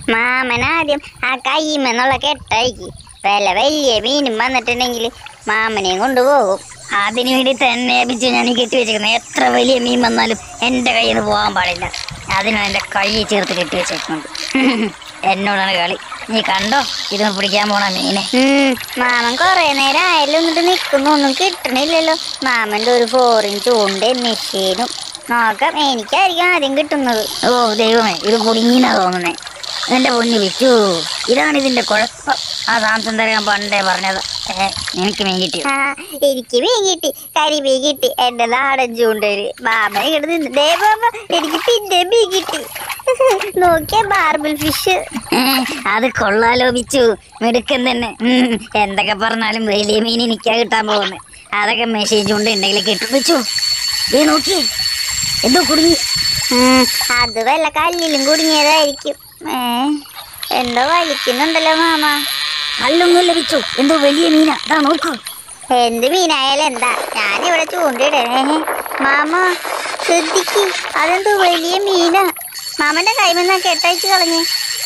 മാമൻ ആദ്യം ആ കയ്യുമെന്നുള്ള കെട്ടഴിക്ക് വല്ല വലിയ മീനും വന്നിട്ടുണ്ടെങ്കിൽ മാമനെയും കൊണ്ടുപോകും അതിനു വേണ്ടി തന്നെ ബിച്ചു ഞാൻ ഈ കെട്ടി വെച്ചേക്കുന്നത് എത്ര വലിയ മീൻ വന്നാലും എൻ്റെ കയ്യിൽ നിന്ന് പോകാൻ പാടില്ല അതിനാണ് എൻ്റെ കൈ ചേർത്ത് കെട്ടി വെച്ചേക്കുന്നത് എന്നോടാണ് കളി നീ കണ്ടോ ഇത് പിടിക്കാൻ പോണ മീനെ ഉം, മാമൻ കൊറേ നേരം ആയാലും എന്നിട്ട് നിൽക്കുന്നു ഒന്നും കിട്ടണില്ലല്ലോ മാമന്റെ ഒരു ഫോറിൻ ചൂണ്ട് മെഷീനും നോക്കാം എനിക്കായിരിക്കും ആദ്യം കിട്ടുന്നത് ഓ ദൈവമേ ഇത് കുടുങ്ങിനാ തോന്നുന്നേ എന്റെ പൊന്നു വിച്ചു ഇതാണ് ഇതിന്റെ കുഴപ്പം ആ സാംസൺ തരാൻ പണ്ടേ പറഞ്ഞത് ഏ എനിക്ക് മീൻ കിട്ടിയോ ആ എനിക്ക് മീൻ കിട്ടി കരിമീൻ കിട്ടി എന്റെ നാടൻ ചൂണ്ടര് മാമൻ ഇങ്ങോട്ട് നിന്ന് ദേ മാമ എനിക്ക് പിന്നെ മീൻ കിട്ടി നോക്കിയ മാർബിൾ ഫിഷ് ഏ, അത് കൊള്ളാലോ ബിച്ചു മിടുക്കൻ തന്നെ ഉം, എന്തൊക്കെ പറഞ്ഞാലും വലിയ മീൻ എനിക്കാ കിട്ടാൻ പോകുന്നത് അതൊക്കെ മെസ്സേജ് കൊണ്ട് ഉണ്ടെങ്കിൽ കിട്ടും ബിച്ചു ദേ നോക്കി എന്തോ കുടുങ്ങി ഉം, അത് വല്ല കല്ലിലും കുടുങ്ങിയതായിരിക്കും ഏ എന്തോ വലിക്കുന്നുണ്ടല്ലോ മാമ കല്ലൊന്നുമില്ല ബിച്ചു എന്തോ വലിയ മീനാ അതാ നോക്കൂ എന്ത് മീനായാലും എന്താ ഞാനിവിടെ ചൂണ്ടിടേ മാമ ശ്രദ്ധിക്ക് അതെന്തോ വലിയ മീനാ മാമന്റെ കൈമെന്നാ കെട്ടയച്ച് കളഞ്ഞ്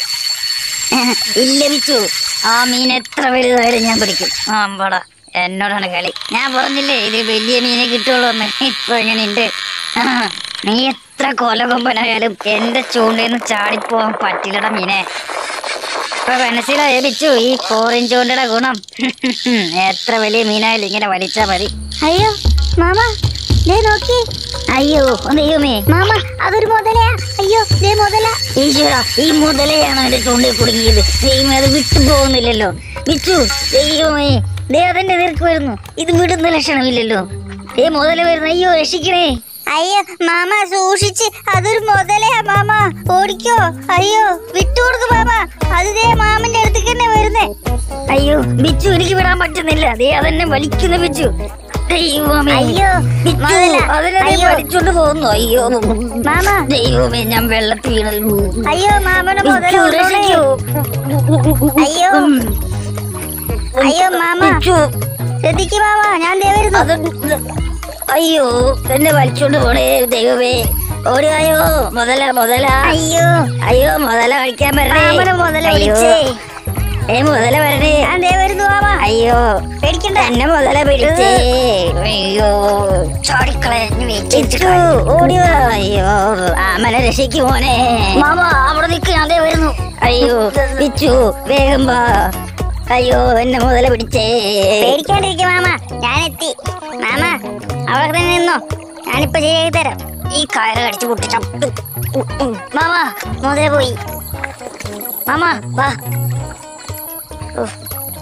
ഇല്ല ബിച്ചു ആ മീൻ എത്ര വലുതായാലും ഞാൻ പിടിക്കും ആ അമ്പടാ എന്നോടാണ് കളി ഞാൻ പറഞ്ഞില്ലേ ഇത് വലിയ മീനെ കിട്ടുള്ളൂ എന്ന് ഇപ്പൊ എങ്ങനെയുണ്ട് ആ, നീ എത്ര കൊലകൊമ്പനായാലും എന്റെ ചൂണ്ടയിൽ നിന്ന് ചാടിപ്പോവാൻ പറ്റില്ലട മീനെ ഇപ്പൊ മനസ്സിലായോ ബിച്ചു ഈ ഫോറിൻ ചൂണ്ടയുടെ ഗുണം എത്ര വലിയ മീനായാലും ഇങ്ങനെ വലിച്ചാ മതി അയ്യോ മാമ ദേ നോക്കി അയ്യോ ദൈവമേ മാമ അതൊരു മുതലയാ അയ്യോ ദേ മുതല ഈശ്വര ഈ മുതലെയാണ് എന്റെ ചൂണ്ടയിൽ കുടുങ്ങിയത് ദൈവമേ അത് വിട്ടു പോകുന്നില്ലല്ലോ ബിച്ചു ദൈവമേ ദേ അതിന്റെ നിരക്ക് വരുന്നു ഇത് വിടുന്ന ലക്ഷണമില്ലല്ലോ ദേ മുതല വരുന്നു അയ്യോ രക്ഷിക്കണേ അയ്യോ മാമ സൂക്ഷിച്ച് അതൊരു മുതലയാ മാമ ഓടിക്കോ അയ്യോ വിട്ടുകൊടുക്ക് മാമ അത് ദേ മാമന്റെ അടുത്തേക്ക് തന്നെ വരുന്നേ അയ്യോ ബിച്ചു എനിക്ക് വിടാൻ പറ്റുന്നില്ല ദേ അതെന്നെ വലിക്കുന്നു ബിച്ചു ദൈവമേ അയ്യോ, ബിച്ചു മുതല, അതിനെ ദേ അയ്യോ. വലിച്ചോണ്ട് പോകുന്നു അയ്യോ മാമ ദൈവമേ ഞാൻ വെള്ളത്തിൽ വീണല്ലോ അയ്യോ മാമനെ മുതല ബിച്ചു കൊണ്ടുപോണേ. രക്ഷിക്കൂ അയ്യോ ഉം. അയ്യോ മാമ ബിച്ചു ശ്രദ്ധിക്ക് മാമ ഞാൻ ദേ വരുന്നു അത് അയ്യോ എന്നെ വലിച്ചോണ്ട് പോണേ ദൈവമേ ഓടുകയോ മുതല മുതല അയ്യോ അയ്യോ മുതല വലിക്കാൻ വരണേ മാമനെ മുതല അയ്യോ. വിളിച്ചേ ഏ മുതല വരണേ ഞാൻ ദേ വരുന്നു മാമ അയ്യോ പേടിക്കണ്ട എന്നെ മുതല പിടിച്ചേ അയ്യോ ചാടിക്കളഞ്ഞു ഇച്ചു, ഓടി വാ. അയ്യോ ആമനെ രക്ഷിക്കു മോനെ മാമ അവിടെ നിൽക്ക് ഞാൻ ദേ വരുന്നു അയ്യോ പിച്ചു വേഗം വാ അയ്യോ എന്നെ മുതല പിടിച്ചേ പേടിക്കാണ്ടിരിക്കും മാമ ഞാൻ എത്തി മാമ അവിടെ തന്നെ നിന്നോ ഞാനിപ്പോ ശരിയാക്കി തരാം ഈ കയറ് കടിച്ചു പൊട്ടിച്ച മാമ മുതല പോയി മാമ വാ ഉഫ്.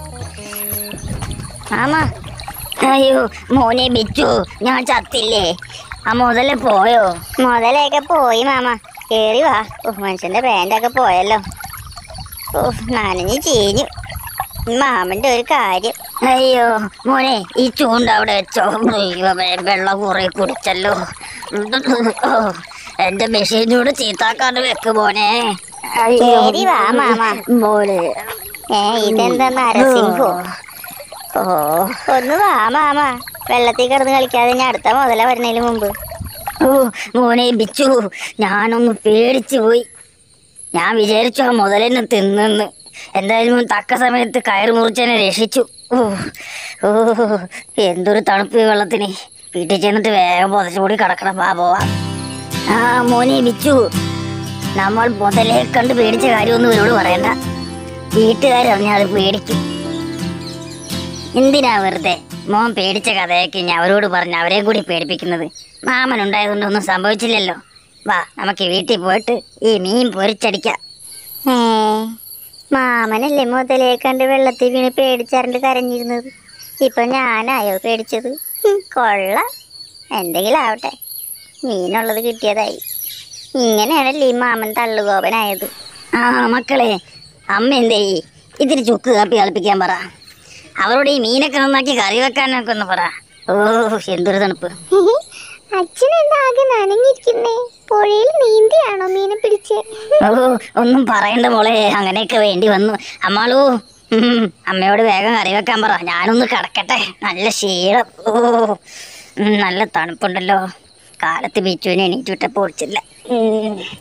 മാമ അയ്യോ മോനെ ബിച്ചു ഞാൻ ചത്തില്ലേ ആ മുതല പോയോ മുതലൊക്കെ പോയി മാമ കേറി വാ ഓ മനുഷ്യന്റെ പാൻ്റൊക്കെ പോയല്ലോ ഓ നനഞ്ഞ് ചീഞ്ഞു മാമന്റെ ഒരു കാര്യം അയ്യോ മോനെ ഈ ചൂണ്ട അവിടെ വെച്ചോ അയ്യോ, വെ- വെള്ളം കുറെ കുടിച്ചല്ലോ ഓ, എന്റെ മെഷീനോട് ചീത്താക്കാണ്ട് വെക്ക് മോനെ അയ്യോ ശരി വാ, മാമ. മോനെ ഏ ഇതെന്താ നരസിംഹോ ഓ ഒന്ന് വാ മാമ വെള്ളത്തിൽ കിടന്ന് കളിക്കാതെ ഞാൻ അടുത്ത മുതല വരുന്നതിന് മുമ്പ് ഓ മോനെ ബിച്ചു ഞാനൊന്ന് പേടിച്ചു പോയി ഞാൻ വിചാരിച്ചു ആ മുതലെന്നെ തിന്നെന്ന് എന്തായാലും തക്ക സമയത്ത് കയറ് മുറിച്ചെന്നെ രക്ഷിച്ചു ഓ ഓ എന്തൊരു തണുപ്പ് ഈ വെള്ളത്തിന് വീട്ടിൽ ചെന്നിട്ട് വേഗം പുതച്ചുകൂടി കിടക്കണം വാ പോവാ ആ മോനെ ബിച്ചു നമ്മൾ മുതലേ കണ്ട് പേടിച്ച കാര്യമൊന്നും ഇവരോട് പറയണ്ട വീട്ടുകാരറിഞ്ഞാൽ അത് പേടിക്കും എന്തിനാ വെറുതെ മോൻ പേടിച്ച കഥയൊക്കെ ഞാൻ അവരോട് പറഞ്ഞ് അവരെയും കൂടി പേടിപ്പിക്കുന്നത് മാമൻ ഉണ്ടായതുകൊണ്ടൊന്നും സംഭവിച്ചില്ലല്ലോ വാ നമുക്ക് വീട്ടിൽ പോയിട്ട് ഈ മീൻ പൊരിച്ചടിക്കാം ഏ മാമനല്ലേ മുതലേ കണ്ട് വെള്ളത്തിൽ വീണ് പേടിച്ചറിണ്ട് കരഞ്ഞിരുന്നത് ഇപ്പൊ ഞാനായോ പേടിച്ചത് ഹും, കൊള്ളാം എന്തെങ്കിലും ആവട്ടെ മീനുള്ളത് കിട്ടിയതായി ഇങ്ങനെയാണല്ലേ ഈ മാമൻ തള്ളുകോപനായത് ആ മക്കളെ അമ്മ എന്തേ ഇതിന് ചുക്ക് കാപ്പി കളിപ്പിക്കാൻ പറ അവരോട് ഈ മീനൊക്കെ നന്നാക്കി കറി വെക്കാനൊക്കെ ഒന്ന് പറ ഓ എന്തൊരു തണുപ്പ് അച്ഛൻ എന്താ ആകെ നനഞ്ഞിരിക്കുന്നേ പുഴയിൽ നീന്തിയാണോ മീനെ പിടിച്ച് ഓ ഒന്നും പറയണ്ട മോളെ അങ്ങനെയൊക്കെ വേണ്ടി വന്നു അമ്മാളൂ ഉം, അമ്മയോട് വേഗം കറി വെക്കാൻ പറ ഞാനൊന്ന് കിടക്കട്ടെ നല്ല ക്ഷീണം ഓ ഉം, നല്ല തണുപ്പുണ്ടല്ലോ കാലത്ത് ബീച്ചുവിനെ എണീറ്റ് വിട്ടപ്പോൾ ഒഴിച്ചില്ല ഉം.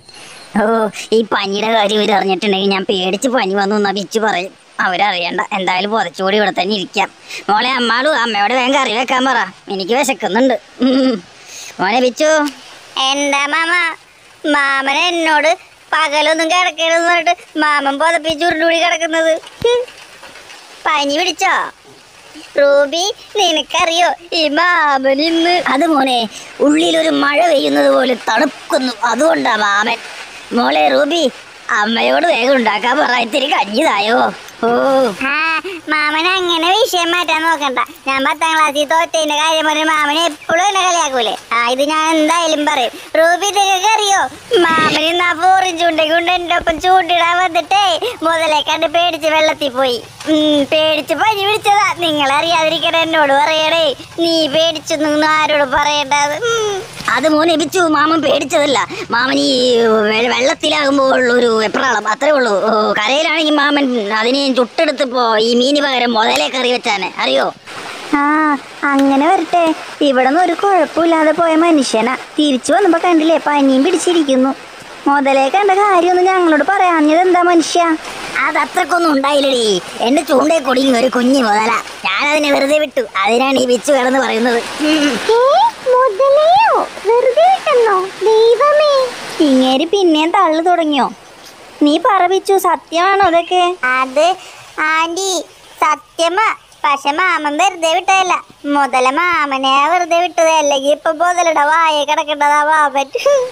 ഓ ഈ പനിയുടെ കാര്യം ഇവർ അറിഞ്ഞിട്ടുണ്ടെങ്കിൽ ഞാൻ പേടിച്ച് പനി വന്നു എന്നാ ബിച്ചു പറയും അവരറിയണ്ട എന്തായാലും പുതച്ചുകൂടി ഇവിടെ തന്നെ ഇരിക്കാം മോളെ അമ്മാളു അമ്മയോട് വേഗം കറി വെക്കാൻ പറ എനിക്ക് വിശക്കുന്നുണ്ട് ഉം. മോനെ ബിച്ചു എന്താ മാമ മാമൻ എന്നോട് പകലൊന്നും കിടക്കരുതെന്ന് പറഞ്ഞിട്ട് മാമൻ പുതപ്പിച്ച് ഉരുണ്ടുകൂടി കിടക്കുന്നത് ഹും. പനി പിടിച്ചോ റൂബി നിനക്കറിയോ ഈ മാമൻ ഇന്ന് അത് മോനെ ഉള്ളിലൊരു മഴ പെയ്യുന്നത് പോലെ തണുക്കുന്നു അതുകൊണ്ടാ മാമൻ മോളെ റൂബി അമ്മയോട് വേഗം ഉണ്ടാക്കാൻ പറ ഇത്തിരി കഞ്ഞിതായോ ഓ ആ മാമൻ അങ്ങനെ വിഷയം മാറ്റാൻ നോക്കണ്ട ഞാൻ പത്താം ക്ലാസ്സിൽ തോറ്റതിന്റെ കാര്യം പറഞ്ഞ് മാമൻ എപ്പോഴും എന്നെ കളിയാക്കൂലേ ആ ഇത് ഞാൻ എന്തായാലും പറയും റൂബി ഇതൊക്കെ അറിയോ മാമൻ ഇന്ന് ആ ഫോറിൻ ചൂണ്ടയ്ക്ക് കൊണ്ട് എൻ്റെ ഒപ്പം ചൂണ്ടിടാൻ വന്നിട്ടേ മുതലേ കണ്ട് പേടിച്ച് വെള്ളത്തിൽ പോയി ഉം, പേടിച്ച് പനി പിടിച്ചതാ നിങ്ങൾ അറിയാതിരിക്കണ എന്നോട് പറയണേ നീ പേടിച്ചൊന്നും ആരോട് പറയണ്ടത് ഉം. അത് മോനെ ബിച്ചു മാമൻ പേടിച്ചതല്ല മാമൻ ഈ വെ- വെള്ളത്തിലാകുമ്പോൾ ഒരു വെപ്രാളം അത്രേ ഉള്ളൂ ഓ, കരയിലാണെങ്കിൽ മാമൻ അതിനെ ചുട്ടെടുത്ത് പോ ഈ മീന് പകരം മുതലേ കറി വെച്ചാണ് അറിയോ ആ അങ്ങനെ വരട്ടെ ഇവിടെ നിന്ന് ഒരു കുഴപ്പമില്ലാതെ പോയ മനുഷ്യനാ തിരിച്ചു വന്നപ്പോ കണ്ടില്ലേ പനിയും പിടിച്ചിരിക്കുന്നു മുതലേ കണ്ട കാര്യമൊന്നും ഞങ്ങളോട് പറയാഞ്ഞത് എന്താ മനുഷ്യ അത് അത്രക്കൊന്നും ഉണ്ടായില്ലടി എന്റെ ചൂണ്ടയെ കൊടിയും ഒരു കുഞ്ഞു മുതല ഞാനതിനെ വെറുതെ വിട്ടു അതിനാണ് ഈ ബിച്ചു കിടന്ന് പറയുന്നത് ഉം. മുതലയോ വെറുതെ വിട്ടെന്നോ ദൈവമേ ഇങ്ങേര് പിന്നെയും തള്ളു തുടങ്ങിയോ നീ പറവിച്ചു സത്യമാണോ അതൊക്കെ അത് ആന്റി സത്യമാ പക്ഷെ മാമൻ വെറുതെ വിട്ടതല്ല മുതല മാമനെ വെറുതെ വിട്ടത് അല്ലെങ്കിൽ ഇപ്പൊ മുതലയുടെ വായ കിടക്കേണ്ടതാ മാമൻ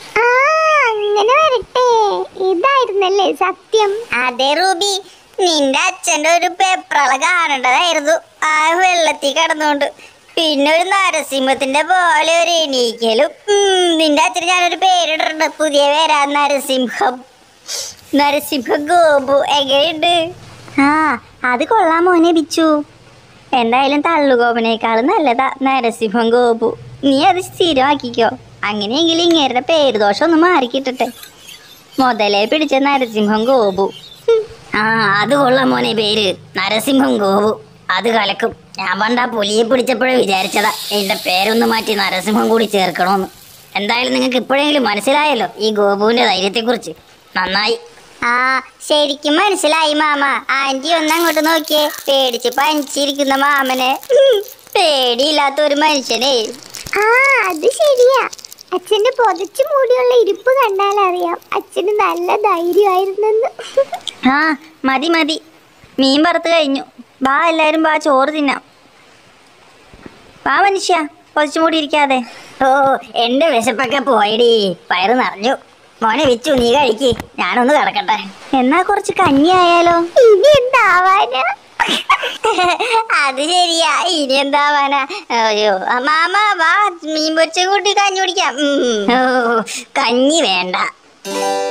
അങ്ങനെ വരട്ടെ ഇതായിരുന്നല്ലേ സത്യം അതെ റൂബി നിന്റെ അച്ഛന്റെ ഒരു പെപ്രള കാണേണ്ടതായിരുന്നു ആ വെള്ളത്തിൽ കിടന്നുകൊണ്ട് പിന്നെ ഒരു നരസിംഹത്തിന്റെ പോലെ ഒരു എണീക്കലും ഉം, നിന്റെ അച്ഛന് ഞാനൊരു പേരിട്ടിട്ടുണ്ട് പുതിയ പേരാ നരസിംഹം നരസിംഹ ഗോപു എങ്ങനെയുണ്ട് ആ അത് കൊള്ളാം മോനെ ബിച്ചു എന്തായാലും തള്ളുഗോപനേക്കാളും നല്ലതാ നരസിംഹം ഗോപു നീ അത് സ്ഥിരമാക്കിക്കോ അങ്ങനെയെങ്കിലും ഇങ്ങേരുടെ പേര് ദോഷം ഒന്ന് മാറിക്കിട്ടട്ടെ മുതലേ പിടിച്ച നരസിംഹം ഗോപു ഹും. ആ അത് കൊള്ളാം മോനെ പേര് നരസിംഹം ഗോപു അത് കലക്കും ഞാൻ പണ്ട് ആ പുലിയെ പിടിച്ചപ്പോഴേ വിചാരിച്ചതാ എന്റെ പേരൊന്ന് മാറ്റി നരസിംഹം കൂടി ചേർക്കണമെന്ന് എന്തായാലും നിങ്ങൾക്ക് ഇപ്പോഴെങ്കിലും മനസ്സിലായല്ലോ ഈ ഗോപുവിന്റെ ധൈര്യത്തെക്കുറിച്ച് നന്നായി ആ ശരിക്കും മനസ്സിലായി മാമ ആന്റി ഒന്ന് അങ്ങോട്ട് നോക്കിയേ പേടിച്ച് പനിച്ചിരിക്കുന്ന മാമനെ ഉം, പേടിയില്ലാത്ത ഒരു മനുഷ്യനെ ആ അത് ശരിയാ അച്ഛന്റെ പൊതച്ചു മൂടിയുള്ള ഇരിപ്പ് കണ്ടാൽ അറിയാം അച്ഛന് നല്ല ധൈര്യമായിരുന്നെന്ന് ആ മതി മതി മീൻ വറുത്ത് കഴിഞ്ഞു ബാ എല്ലാരും ബാ ചോറ് തിന്നാം ബാ മനുഷ്യ പൊതിച്ചു മൂടി ഇരിക്കാതെ ഓ എന്റെ വിശപ്പൊക്കെ പോയടി വയറ് നിറഞ്ഞു മോനെ വിച്ചു നീ കഴിക്ക് ഞാനൊന്ന് കിടക്കട്ടെ എന്നാ കുറച്ച് കഞ്ഞി ആയാലോ ഇനി എന്താവാനാ അത് ശരിയാ ഇനി എന്താവാനാ അയ്യോ ആ, മാമ വാ മീൻ പൊരിച്ച കൂട്ടി കഞ്ഞി കുടിക്കാം ഉം. ഓ കഞ്ഞി വേണ്ട